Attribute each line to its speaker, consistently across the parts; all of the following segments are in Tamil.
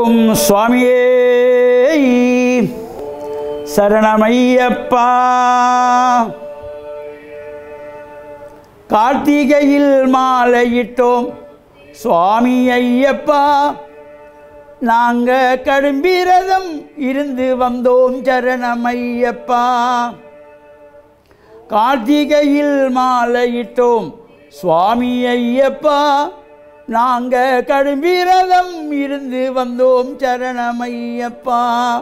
Speaker 1: ஓம் சுவாமியே சரணமையப்பா கார்த்திகையில் மாலையிட்டோம் சுவாமி ஐயப்பா நாங்க கடும்பிரதம் இருந்து வந்தோம் சரணமையப்பா கார்த்திகையில் மாலையிட்டோம் சுவாமி ஐயப்பா நாங்க கடும்பிரதம் இருந்து வந்தோம் சரணமையப்பா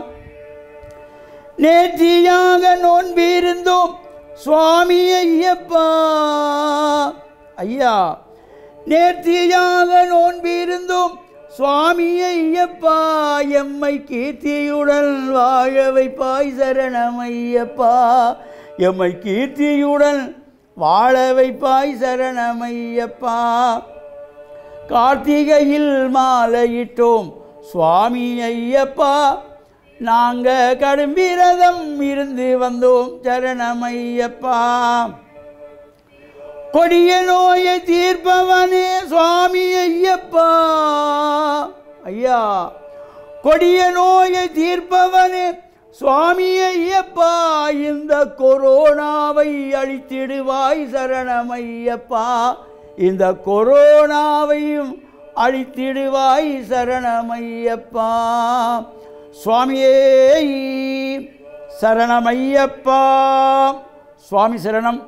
Speaker 1: நேர்த்தியாக நோன்பிருந்தோம் சுவாமி ஐயப்பா ஐயா நேர்த்தியாக நோன்பிருந்தோம் சுவாமி ஐயப்பா எம்மை கீர்த்தியுடன் வாழ வைப்பாய் சரணமையப்பா எம்மை கீர்த்தியுடன் வாழ வைப்பாய் சரணமையப்பா கார்த்திகையில் மாலையிட்டோம் சுவாமி ஐயப்பா நாங்க கடும்பிரதம் இருந்து வந்தோம் சரணமையப்பா கொடிய நோயை தீர்ப்பவனே சுவாமி ஐயப்பா ஐயா கொடிய நோயை தீர்ப்பவனே சுவாமி ஐயப்பா இந்த கொரோனாவை அழித்திடுவாய் சரணமையப்பா இந்த கொரோனாவையும் அழித்திடுவாய் சரணமையப்பா சுவாமியே சரணமையப்பா சுவாமி சரணம்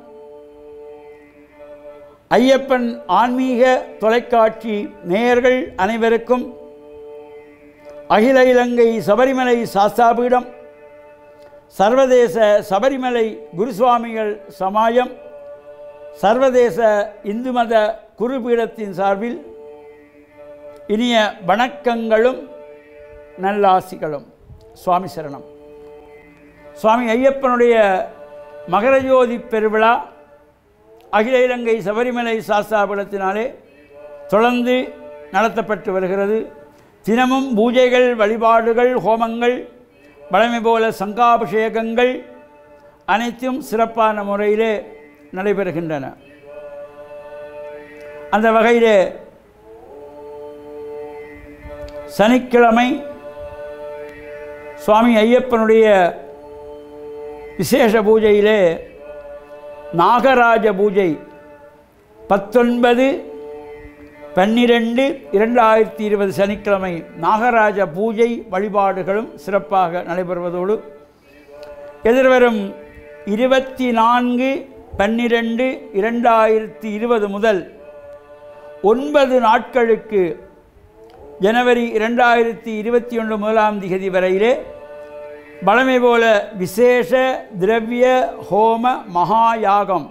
Speaker 1: ஐயப்பன் ஆன்மீக தொலைக்காட்சி நேயர்கள் அனைவருக்கும் அகில இலங்கை சபரிமலை சாஸ்தாபீடம் சர்வதேச சபரிமலை குருசுவாமிகள் சமாயம் சர்வதேச இந்து மத குருபீடத்தின் சார்பில் இனிய வணக்கங்களும் நல்லாசிகளும் சுவாமி சரணம் சுவாமி ஐயப்பனுடைய மகரஜோதி பெருவிழா அகில இலங்கை சபரிமலை சாஸ்தாபுரத்தினாலே தொடர்ந்து நடத்தப்பட்டு வருகிறது தினமும் பூஜைகள் வழிபாடுகள் ஹோமங்கள் வழமை போல சங்காபிஷேகங்கள் அனைத்தும் சிறப்பான முறையிலே நடைபெறுகின்றன அந்த வகையிலே சனிக்கிழமை சுவாமி ஐயப்பனுடைய விசேஷ பூஜையிலே நாகராஜ பூஜை பத்தொன்பது பன்னிரெண்டு இரண்டாயிரத்தி இருபது சனிக்கிழமை நாகராஜ பூஜை வழிபாடுகளும் சிறப்பாக நடைபெறுவதோடு எதிர்வரும் இருபத்தி நான்கு பன்னிரெண்டு இரண்டாயிரத்தி இருபது முதல் ஒன்பது நாட்களுக்கு ஜனவரி இரண்டாயிரத்தி இருபத்தி ஒன்று முதலாம் திகதி வரையிலே பழமை போல விசேஷ திரவிய ஹோம மகாயாகம்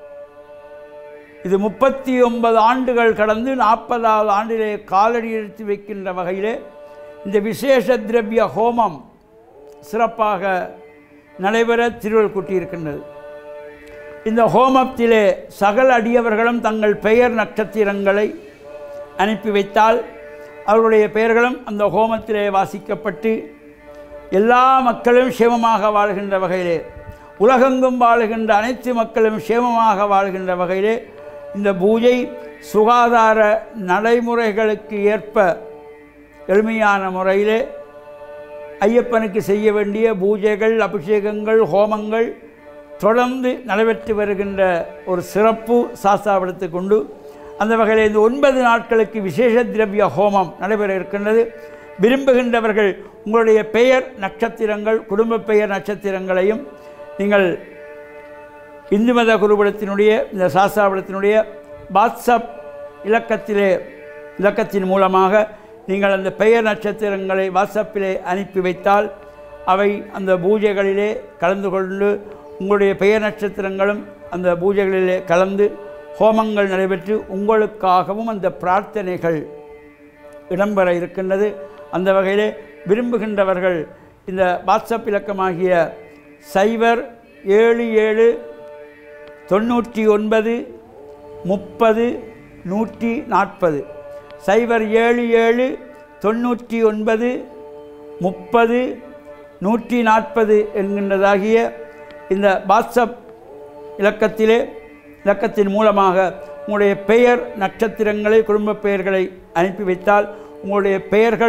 Speaker 1: இது முப்பத்தி ஒன்பது ஆண்டுகள் கடந்து நாற்பதாவது ஆண்டிலே காலடி எடுத்து வைக்கின்ற வகையிலே இந்த விசேஷ திரவிய ஹோமம் சிறப்பாக நடைபெற திருவள் கூட்டியிருக்கின்றது இந்த ஹோமத்திலே சகல அடியவர்களும் தங்கள் பெயர் நட்சத்திரங்களை அனுப்பி வைத்தால் அவருடைய பெயர்களும் அந்த ஹோமத்திலே வாசிக்கப்பட்டு எல்லா மக்களும் சேமமாக வாழ்கின்ற வகையிலே உலகெங்கும் வாழுகின்ற அனைத்து மக்களும் சேமமாக வாழ்கின்ற வகையிலே இந்த பூஜை சுகாதார நடைமுறைகளுக்கு ஏற்ப எளிமையான முறையிலே ஐயப்பனுக்கு செய்ய வேண்டிய பூஜைகள் அபிஷேகங்கள் ஹோமங்கள் தொடர்ந்து நடைபெற்று வருகின்ற ஒரு சிறப்பு சாஸ்தாபடுத்தி கொண்டு அந்த வகையில் இந்த ஒன்பது நாட்களுக்கு விசேஷ திரவிய ஹோமம் நடைபெற இருக்கின்றது விரும்புகின்றவர்கள் உங்களுடைய பெயர் நட்சத்திரங்கள் குடும்ப பெயர் நட்சத்திரங்களையும் நீங்கள் இந்து மத குருபடத்தினுடைய இந்த சாஸ்தாபடத்தினுடைய வாட்ஸ்அப் இலக்கத்திலே இலக்கத்தின் மூலமாக நீங்கள் அந்த பெயர் நட்சத்திரங்களை வாட்ஸ்அப்பிலே அனுப்பி வைத்தால் அவை அந்த பூஜைகளிலே கலந்து கொண்டு உங்களுடைய பெயர் நட்சத்திரங்களும் அந்த பூஜைகளிலே கலந்து ஹோமங்கள் நடைபெற்று உங்களுக்காகவும் அந்த பிரார்த்தனைகள் இடம்பெற இருக்கின்றது அந்த வகையிலே விரும்புகின்றவர்கள் இந்த வாட்ஸ்அப் இலக்கமாகிய சைபர் ஏழு ஏழு தொண்ணூற்றி ஒன்பது முப்பது நூற்றி நாற்பது சைபர் ஏழு ஏழு தொண்ணூற்றி ஒன்பது முப்பது நூற்றி நாற்பது என்கின்றதாகிய இந்த வாட்ஸ்அப் இலக்கத்திலே இலக்கத்தின் மூலமாக உங்களுடைய பெயர் நட்சத்திரங்களை குடும்ப பெயர்களை அனுப்பி வைத்தால் உங்களுடைய பெயர்களும்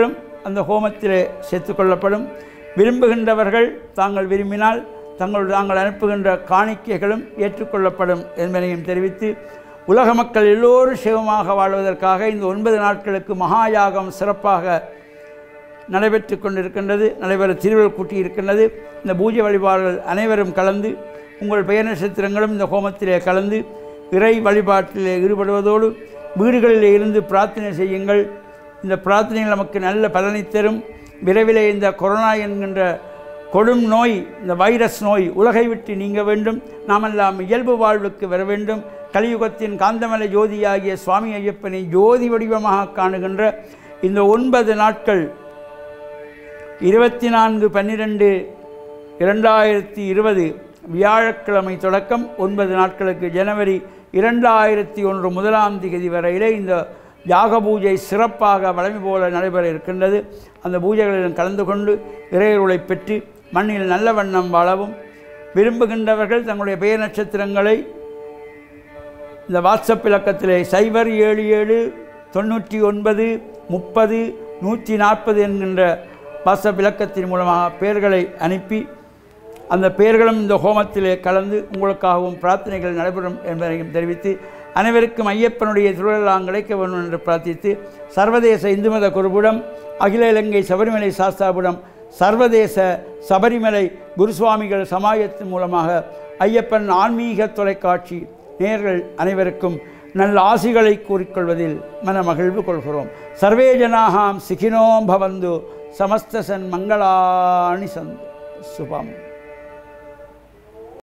Speaker 1: அந்த ஹோமத்திலே சேர்த்துக்கொள்ளப்படும் விரும்புகின்றவர்கள் தாங்கள் விரும்பினால் தங்கள் தாங்கள் அனுப்புகின்ற காணிக்கைகளும் ஏற்றுக்கொள்ளப்படும் என்பதையும் தெரிவித்து உலக மக்கள் எல்லோரும் சிவமாக வாழ்வதற்காக இந்த ஒன்பது நாட்களுக்கு மகாயாகம் சிறப்பாக நடைபெற்று கொண்டிருக்கின்றது நடைபெற திருவிழல் கூட்டி இருக்கின்றது இந்த பூஜை வழிபாடுகள் அனைவரும் கலந்து உங்கள் பெயர் நட்சத்திரங்களும் இந்த ஹோமத்திலே கலந்து இறை வழிபாட்டிலே ஈடுபடுவதோடு வீடுகளிலே இருந்து பிரார்த்தனை செய்யுங்கள் இந்த பிரார்த்தனைகள் நமக்கு நல்ல பலனை தரும் விரைவிலே இந்த கொரோனா என்கின்ற கொடும் நோய் இந்த வைரஸ் நோய் உலகை விட்டு நீங்க வேண்டும் நாமெல்லாம் இயல்பு வாழ்வுக்கு வர வேண்டும் கலியுகத்தின் காந்தமலை ஜோதியாகிய சுவாமி ஐயப்பனை ஜோதி வடிவமாக காணுகின்ற இந்த ஒன்பது நாட்கள் இருபத்தி நான்கு பன்னிரெண்டு இரண்டாயிரத்தி இருபது வியாழக்கிழமை தொடக்கம் ஒன்பது நாட்களுக்கு ஜனவரி இரண்டாயிரத்தி ஒன்று முதலாம் திகதி வரையிலே இந்த யாக பூஜை சிறப்பாக வழமை போல நடைபெற இருக்கின்றது அந்த பூஜைகளில் கலந்து கொண்டு இறையருளை பெற்று மண்ணில் நல்ல வண்ணம் வாழவும் விரும்புகின்றவர்கள் தங்களுடைய பெயர் நட்சத்திரங்களை இந்த வாட்ஸ்அப் இலக்கத்திலே சைபர் ஏழு ஏழு தொண்ணூற்றி ஒன்பது முப்பது நூற்றி நாற்பது என்கின்ற வாட்ஸ்அப் இலக்கத்தின் மூலமாக பெயர்களை அனுப்பி அந்த பெயர்களும் இந்த ஹோமத்திலே கலந்து உங்களுக்காகவும் பிரார்த்தனைகள் நடைபெறும் என்பதையும் தெரிவித்து அனைவருக்கும் ஐயப்பனுடைய திருவிழாங் கிடைக்க வேண்டும் என்று பிரார்த்தித்து சர்வதேச இந்து மத குருபுடம் அகில இலங்கை சபரிமலை சாஸ்தாபுடம் சர்வதேச சபரிமலை குருசுவாமிகள் சமாயத்தின் மூலமாக ஐயப்பன் ஆன்மீக தொலைக்காட்சி நேர்கள் அனைவருக்கும் நல்ல ஆசிகளை கூறிக்கொள்வதில் மன மகிழ்வு கொள்கிறோம் சர்வே ஜனாகாம் சிகினோம் பவந்து சமஸ்தசன் மங்களாணி சந்த் சுபம்